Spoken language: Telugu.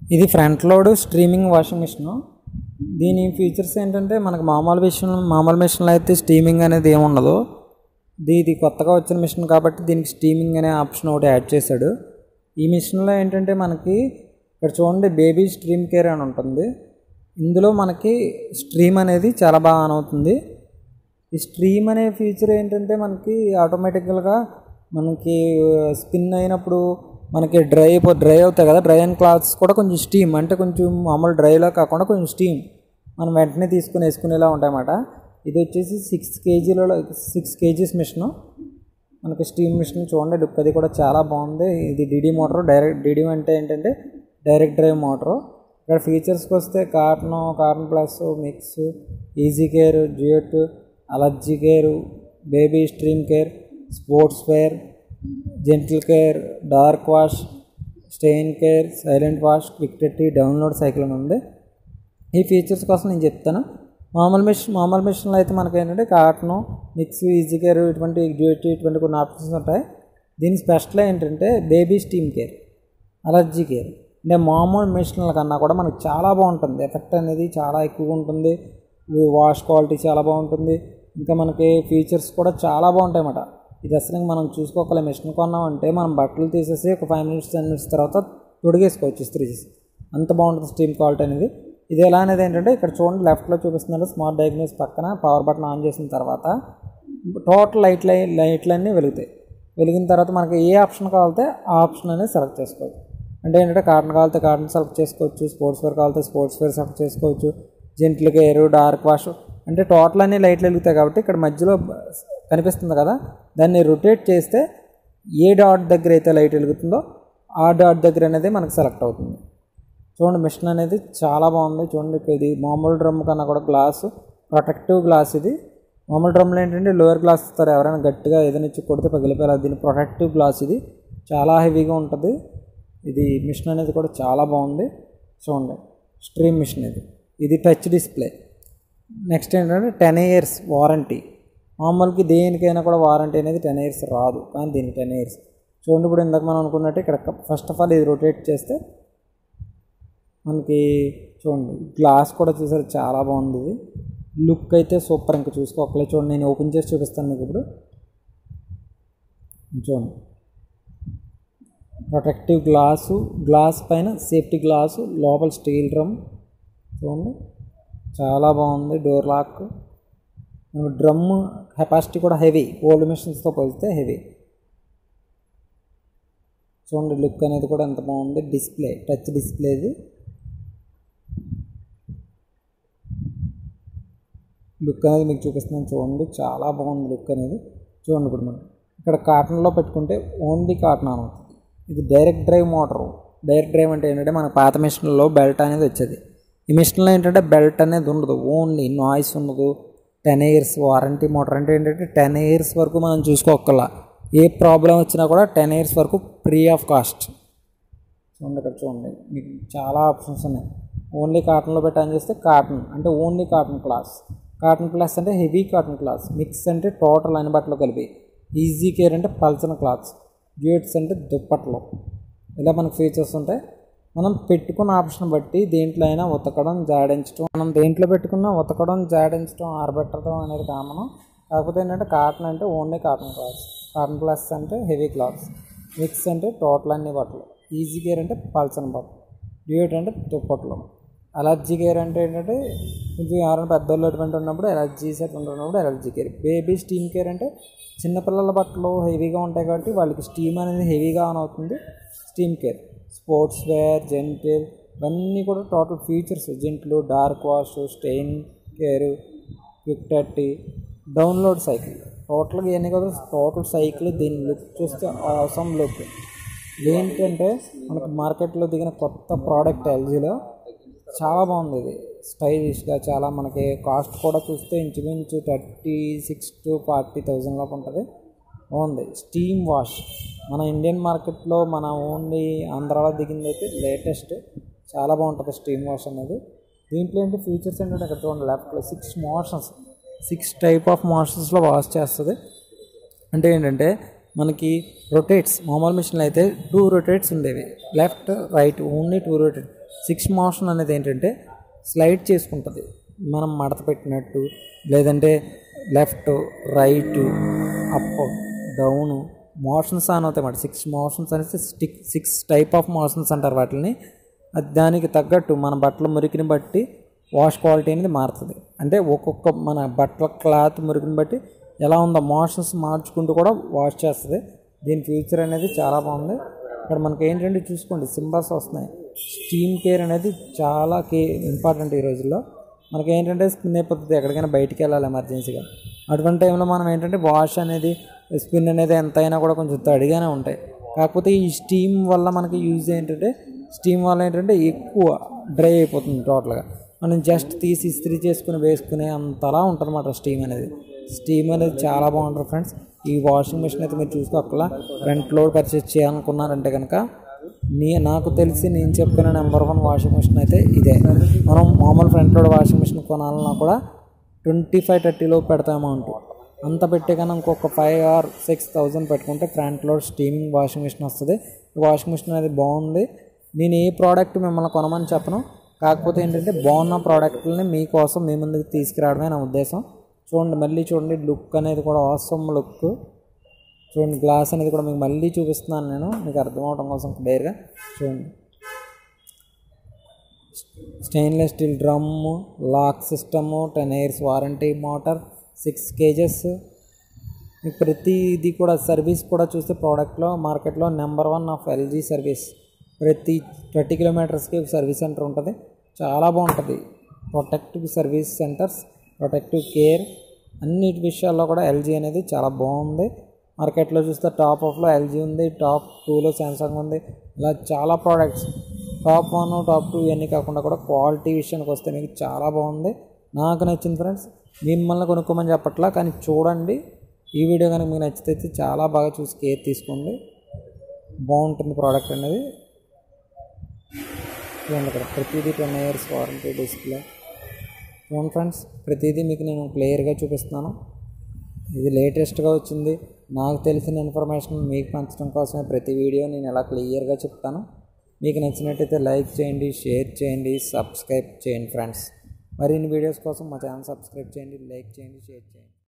ఇది front load streaming washing machine దీని ఫీచర్స్ ఏంటంటే మనకు మామూలు మిషన్ మామూలు మిషన్లో అయితే స్టీమింగ్ అనేది ఏమి ఉండదు ఇది ఇది కొత్తగా వచ్చిన మిషన్ కాబట్టి దీనికి స్టీమింగ్ అనే ఆప్షన్ ఒకటి యాడ్ చేశాడు ఈ మిషన్లో ఏంటంటే మనకి ఇక్కడ చూడండి బేబీ స్ట్రీమ్ కేర్ అని ఉంటుంది ఇందులో మనకి స్ట్రీమ్ అనేది చాలా బాగా ఆన్ అవుతుంది ఈ స్ట్రీమ్ అనే ఫీచర్ ఏంటంటే మనకి ఆటోమేటికల్గా మనకి స్పిన్ అయినప్పుడు మనకి డ్రై అయిపో డ్రై అవుతాయి కదా డ్రై అయిన క్లాత్స్ కూడా కొంచెం స్టీమ్ అంటే కొంచెం మామూలు డ్రైలో కాకుండా కొంచెం స్టీమ్ మనం వెంటనే తీసుకుని వేసుకునేలా ఉంటాయన్నమాట ఇది వచ్చేసి సిక్స్ కేజీలలో సిక్స్ కేజీస్ మిషను మనకి స్టీమ్ మిషన్ చూడండి లుక్ అది కూడా చాలా బాగుంది ఇది డిడి మోటార్ డైరెక్ట్ డిడి అంటే ఏంటంటే డైరెక్ట్ డ్రైవ్ మోటారు ఇక్కడ ఫీచర్స్కి వస్తే cotton cotton plus mix easy care జియోట్ allergy care baby steam care sports wear gentle care dark wash stain care silent wash quick టెట్టి డౌన్లోడ్ సైకిల్ అని ఉంది ఈ ఫీచర్స్ కోసం నేను చెప్తాను మామూలు మిషన్ మామూలు మిషన్లో అయితే మనకి ఏంటంటే కాటను మిక్స్ ఈజీ కేర్ ఇటువంటి డ్యూటీ ఇటువంటి కొన్ని ఆప్షన్స్ ఉంటాయి దీని స్పెషల్ ఏంటంటే baby steam care allergy care అంటే మామూలు మిషన్ల కన్నా కూడా మనకు చాలా బాగుంటుంది ఎఫెక్ట్ అనేది చాలా ఎక్కువగా ఉంటుంది వాష్ క్వాలిటీ చాలా బాగుంటుంది ఇంకా మనకి ఫీచర్స్ కూడా చాలా బాగుంటాయి అన్నమాట ఇది అసలు మనం చూసుకోగల మిషన్ కొన్నామంటే మనం బట్టలు తీసేసి ఒక ఫైవ్ మినిట్స్ టెన్ మినిట్స్ తర్వాత తొడిగేసుకోవచ్చు ఇస్త్రీ చేసి అంత బాగుంటుంది స్టీమ్ క్వాలిటీ అనేది ఇది ఎలా అనేది ఏంటంటే ఇక్కడ చూడండి లెఫ్ట్లో చూపిస్తున్నారు స్మార్ట్ డయాగ్నోస్ పక్కన పవర్ బటన్ ఆన్ చేసిన తర్వాత టోటల్ లైట్ లైట్లన్నీ వెలుగుతాయి వెలిగిన తర్వాత మనకి ఏ ఆప్షన్ కావాలితే ఆ ఆప్షన్ అనేది సెలెక్ట్ చేసుకోవచ్చు అంటే ఏంటంటే కాటన్ కావాలితే కాటన్ సెలెక్ట్ చేసుకోవచ్చు స్పోర్ట్స్ వేర్ కావాలితే స్పోర్ట్స్ వేర్ సెలెక్ట్ చేసుకోవచ్చు జెంట్లు కేరు డార్క్ వాష్ అంటే టోటల్ అన్ని లైట్లు వెలుగుతాయి కాబట్టి ఇక్కడ మధ్యలో కనిపిస్తుంది కదా దాన్ని రొటేట్ చేస్తే ఏ డాట్ దగ్గర అయితే లైట్ వెలుగుతుందో ఆ డాట్ దగ్గర అనేది మనకు సెలెక్ట్ అవుతుంది చూడండి మిషన్ అనేది చాలా బాగుంది చూడండి ఇది మామూలు డ్రమ్ కన్నా కూడా గ్లాస్ ప్రొటెక్టివ్ గ్లాస్ ఇది మామూలు డ్రమ్లో ఏంటంటే లోయర్ గ్లాస్ ఇస్తారు ఎవరైనా గట్టిగా ఏదైనా ఇచ్చి కొడితే పగిలిపోయారు దీని ప్రొటెక్టివ్ గ్లాస్ ఇది చాలా హెవీగా ఉంటుంది ఇది మిషన్ అనేది కూడా చాలా బాగుంది చూడండి స్ట్రీమ్ మిషన్ ఇది ఇది టచ్ డిస్ప్లే నెక్స్ట్ ఏంటంటే టెన్ ఇయర్స్ వారంటీ మామూలుకి దేనికైనా కూడా వారంటీ అనేది టెన్ ఇయర్స్ రాదు కానీ దీనికి టెన్ ఇయర్స్ చూడండి ఇప్పుడు ఇందాక మనం అనుకున్నట్టు ఇక్కడ ఫస్ట్ ఆఫ్ ఆల్ ఇది రొటేట్ చేస్తే మనకి చూడండి గ్లాస్ కూడా చూసారు చాలా బాగుంది ఇది లుక్ అయితే సూపర్ ఇంకా చూసుకోకలే చూడండి నేను ఓపెన్ చేసి చూపిస్తాను మీకు ఇప్పుడు చూడండి ప్రొటెక్టివ్ గ్లాసు గ్లాస్ పైన సేఫ్టీ గ్లాసు లోపల స్టీల్ డ్రమ్ చూడండి చాలా బాగుంది డోర్ లాక్ డ్రమ్ కెపాసిటీ కూడా హెవీ ఓల్డ్ మిషన్స్తో పోలిస్తే హెవీ చూడండి లుక్ అనేది కూడా ఎంత బాగుంది డిస్ప్లే టచ్ డిస్ప్లే ఇది లుక్ అనేది మీకు చూపిస్తున్నాను చూడండి చాలా బాగుంది లుక్ అనేది చూడండి ఇప్పుడు మనం ఇక్కడ కాటన్లో పెట్టుకుంటే ఓన్లీ కాటన్ అని అవుతుంది ఇది direct drive motor direct drive అంటే ఏంటంటే మన పాత మిషన్లో బెల్ట్ అనేది వచ్చేది ఈ మిషన్లో ఏంటంటే బెల్ట్ అనేది ఉండదు ఓన్లీ నాయిస్ ఉండదు టెన్ ఇయర్స్ వారంటీ మోటార్ అంటే ఏంటంటే టెన్ ఇయర్స్ వరకు మనం చూసుకోగల ఏ ప్రాబ్లం వచ్చినా కూడా టెన్ ఇయర్స్ వరకు ఫ్రీ ఆఫ్ కాస్ట్ చూడండి ఇక్కడ చూడండి మీకు చాలా ఆప్షన్స్ ఉన్నాయి ఓన్లీ కాటన్లో పెట్టి ఆన్ చేస్తే కాటన్ అంటే only cotton cloth cotton plus అంటే హెవీ కాటన్ క్లాత్ మిక్స్ అంటే టోటల్ అన్ని బట్టలు కలిపి ఈజీ కేర్ అంటే పల్చన క్లాత్స్ డ్యూట్స్ అంటే దుప్పట్లు ఇలా మనకు ఫీచర్స్ ఉంటాయి మనం పెట్టుకున్న ఆప్షన్ బట్టి దేంట్లో అయినా ఉతకడం జాడించడం మనం దేంట్లో పెట్టుకున్నా ఉతకడం జాడించడం ఆరబెట్టడం అనేది కామన్ కాకపోతే ఏంటంటే కాటన్ అంటే only cotton clothes cotton plus అంటే హెవీ క్లాత్స్ మిక్స్ అంటే టోటల్ అన్ని బట్టలు ఈజీ కేర్ అంటే పల్చని బట్టలు డ్యూట్ అంటే దుప్పట్లు అలర్జీ కేర్ అంటే ఏంటంటే కొంచెం ఎవరైనా పెద్దవాళ్ళు అటువంటి ఉన్నప్పుడు ఎలర్జీస్ అటువంటి ఉన్నప్పుడు allergy care baby steam care అంటే చిన్నపిల్లల బట్టలు హెవీగా ఉంటాయి కాబట్టి వాళ్ళకి స్టీమ్ అనేది హెవీగా ఆన్ అవుతుంది steam care sports wear gentle ఇవన్నీ కూడా total features gentle dark wash stain care quick thirty download cycle టోటల్గా ఇవన్నీ కదా టోటల్ సైకిల్ దీని లుక్ చూస్తే అవసరం లుక్ ఏంటంటే మనకు మార్కెట్లో దిగిన కొత్త ప్రోడక్ట్ ఎల్జీలో చాలా బాగుంది ఇది స్టైలిష్గా చాలా మనకి కాస్ట్ కూడా చూస్తే ఇంచుమించు thirty six to forty thousand లోపు ఉంటుంది బాగుంది స్టీమ్ వాష్ మన ఇండియన్ మార్కెట్లో మన ఓన్లీ ఆంధ్రాలో దిగింది అయితే లేటెస్ట్ చాలా బాగుంటుంది స్టీమ్ వాష్ అనేది దీంట్లో ఏంటి ఫీచర్స్ ఏంటంటే ఇక్కడ చూడండి లెఫ్ట్లో six motions six type of మోషన్స్లో వాష్ చేస్తుంది అంటే ఏంటంటే మనకి రొటేట్స్ మామూలు మిషన్లు అయితే టూ రొటేట్స్ ఉండేవి left right only two rotate six motion అనేది ఏంటంటే స్లైడ్ చేసుకుంటుంది మనం మడత పెట్టినట్టు లేదంటే left right up down motions అని అవుతాయి మాట సిక్స్ మోషన్స్ అనేసి stick six type of motions అంటారు వాటిని అది దానికి తగ్గట్టు మన బట్టల మురికిని బట్టి వాష్ క్వాలిటీ అనేది మారుతుంది అంటే ఒక్కొక్క మన బట్టల క్లాత్ మురికిని బట్టి ఎలా ఉందో మోషన్స్ మార్చుకుంటూ కూడా వాష్ చేస్తుంది దీని ఫ్యూచర్ అనేది చాలా బాగుంది ఇక్కడ మనకి ఏంటంటే చూసుకోండి సింబల్స్ వస్తున్నాయి స్టీమ్ కేర్ అనేది చాలా కే ఇంపార్టెంట్ ఈ రోజుల్లో మనకి ఏంటంటే స్పిన్ అయిపోతుంది ఎక్కడికైనా బయటికి వెళ్ళాలి ఎమర్జెన్సీగా అటువంటి టైంలో మనం ఏంటంటే వాష్ అనేది స్పిన్ అనేది ఎంతైనా కూడా కొంచెం తడిగానే ఉంటాయి కాకపోతే ఈ స్టీమ్ వల్ల మనకి యూజ్ ఏంటంటే స్టీమ్ వల్ల ఏంటంటే ఎక్కువ డ్రై అయిపోతుంది టోటల్గా మనం జస్ట్ తీసి ఇస్త్రీ చేసుకుని వేసుకునే అంతలా ఉంటుంది అన్నమాట స్టీమ్ అనేది స్టీమ్ అనేది చాలా బాగుంటుంది ఫ్రెండ్స్ ఈ వాషింగ్ మిషన్ అయితే మీరు చూసుకోకల్లా ఫ్రంట్ లోడ్ పర్చేస్ చేయాలనుకున్నారంటే కనుక నీ నాకు తెలిసి నేను చెప్పిన నెంబర్ వన్ వాషింగ్ మిషన్ అయితే ఇదే మనం మామూలు ఫ్రంట్ లోడ్ వాషింగ్ మిషన్ కొనాలన్నా కూడా ట్వంటీ ఫైవ్ థర్టీలో పెడతాం అమౌంట్ అంత పెట్టే కన్నా ఇంకొక ఫైవ్ ఆర్ సిక్స్ థౌజండ్ పెట్టుకుంటే front load steaming washing machine వస్తుంది ఈ వాషింగ్ మిషన్ అనేది బాగుంది నేను ఏ ప్రోడక్ట్ మిమ్మల్ని కొనమని చెప్పను కాకపోతే ఏంటంటే బాగున్న ప్రోడక్ట్లని మీకోసం మీ ముందుకు తీసుకురావడమే నా ఉద్దేశం చూడండి మళ్ళీ చూడండి లుక్ అనేది కూడా అవసరం లుక్ చూడండి గ్లాస్ అనేది కూడా మీకు మళ్ళీ చూపిస్తున్నాను నేను మీకు అర్థం అవడం కోసం క్లియర్గా చూడండి stainless steel drum lock system ten years warranty motor six kgs మీకు ప్రతిది కూడా సర్వీస్ కూడా చూస్తే ప్రోడక్ట్లో మార్కెట్లో number one of LG service ప్రతి థర్టీ కిలోమీటర్స్కి సర్వీస్ సెంటర్ ఉంటుంది చాలా బాగుంటుంది protective service centres protective care అన్నిటి విషయాల్లో కూడా ఎల్జీ అనేది చాలా బాగుంది మార్కెట్లో చూస్తే టాప్ ఆఫ్లో ఎల్జీ ఉంది టాప్ టూలో సామ్సంగ్ ఉంది ఇలా చాలా products top one top two ఇవన్నీ కాకుండా కూడా క్వాలిటీ విషయానికి వస్తే మీకు చాలా బాగుంది నాకు నచ్చింది ఫ్రెండ్స్ మిమ్మల్ని కొనుక్కోమని చెప్పట్లా కానీ చూడండి ఈ వీడియో కనుక మీకు నచ్చితే అయితే చాలా బాగా చూసి కేర్ తీసుకోండి బాగుంటుంది ప్రోడక్ట్ అనేది చూడండి ఇక్కడ ప్రతిదీ టెన్ ఇయర్స్ వారంటీ డిస్ప్లే చూడండి ఫ్రెండ్స్ ప్రతిదీ మీకు నేను క్లియర్గా చూపిస్తున్నాను ఇది లేటెస్ట్గా వచ్చింది నాకు తెలిసిన ఇన్ఫర్మేషన్ మీకు పంచడం కోసమే ప్రతి వీడియో నేను ఎలా క్లియర్గా చెప్తాను మీకు నచ్చినట్టయితే లైక్ చేయండి షేర్ చేయండి సబ్స్క్రైబ్ చేయండి ఫ్రెండ్స్ మరిన్ని వీడియోస్ కోసం మా ఛానల్ సబ్స్క్రైబ్ చేయండి లైక్ చేయండి షేర్ చేయండి